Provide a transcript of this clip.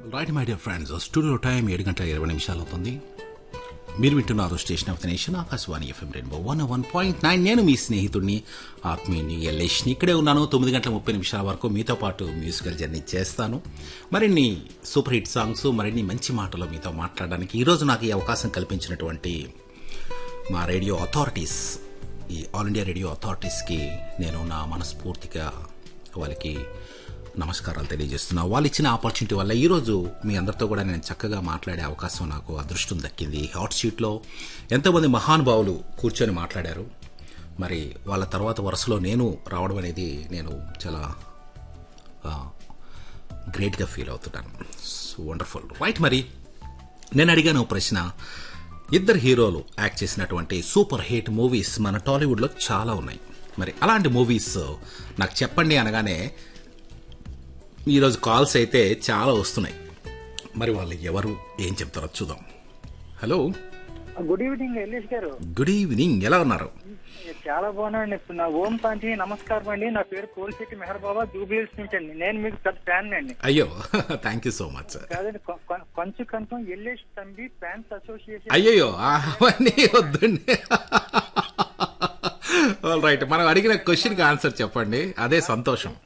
right my dear friends studio time ఏడు గంటల ఇరవై నిమిషాలు అవుతుంది మీరు వింటున్నారు station of the nation Akashvani FM rainbow one one point nine నేను మీ స్నేహితుడిని ఆత్మీయుని ఎల్లేష్ని ఇక్కడే ఉన్నాను తొమ్మిది గంటల ముప్పై నిమిషాల వరకు మీతో పాటు మ్యూజికల్ జర్నీ చేస్తాను మరిన్ని సూపర్ హిట్ సాంగ్స్ మరిన్ని మంచి మాటలు మీతో మాట్లాడడానికి ఈరోజు నాకు ఈ అవకాశం కల్పించినటువంటి మా రేడియో అథారిటీస్ ఈ ఆల్ ఇండియా రేడియో అథారిటీస్కి నేను నా మనస్ఫూర్తిగా వాళ్ళకి నమస్కారాలు తెలియజేస్తున్నా వాళ్ళు ఇచ్చిన ఆపర్చునిటీ వల్ల ఈరోజు మీ అందరితో కూడా నేను చక్కగా మాట్లాడే అవకాశం నాకు అదృష్టం దక్కింది హాట్ షీట్లో ఎంతోమంది మహానుభావులు కూర్చొని మాట్లాడారు మరి వాళ్ళ తర్వాత వరుసలో నేను రావడం అనేది నేను చాలా గ్రేట్గా ఫీల్ అవుతున్నాను వండర్ఫుల్ రైట్ మరి నేను అడిగాను ఓ ప్రశ్న ఇద్దరు హీరోలు యాక్ట్ చేసినటువంటి సూపర్ హిట్ మూవీస్ మన టాలీవుడ్లో చాలా ఉన్నాయి మరి అలాంటి మూవీస్ నాకు చెప్పండి అనగానే ఈరోజు కాల్స్ అయితే చాలా వస్తున్నాయి మరి వాళ్ళు ఎవరు ఏం చెప్తారో చూద్దాం హలో గుడ్ ఈవినింగ్ ఎల్లేష్ గారు గుడ్ ఈవినింగ్ ఎలా ఉన్నారు చాలా బాగున్నాండి ఇప్పుడు నా ఓం శాంతి నమస్కారం అండి నా పేరు కోల్శెట్టి మెహర్ బాబా జూబిల్స్ నుంచి అండి నేను మీకు పెద్ద ఫ్యాన్ అండి అయ్యో థ్యాంక్ యూ సో మచ్ కాదండి కొ- కొ- కొంచెం confirm Yellesh Thambi fans association అయ్యయ్యో అవన్నీ వద్దండి రైట్ మనం అడిగిన క్వశ్చన్కి ఆన్సర్ చెప్పండి అదే సంతోషం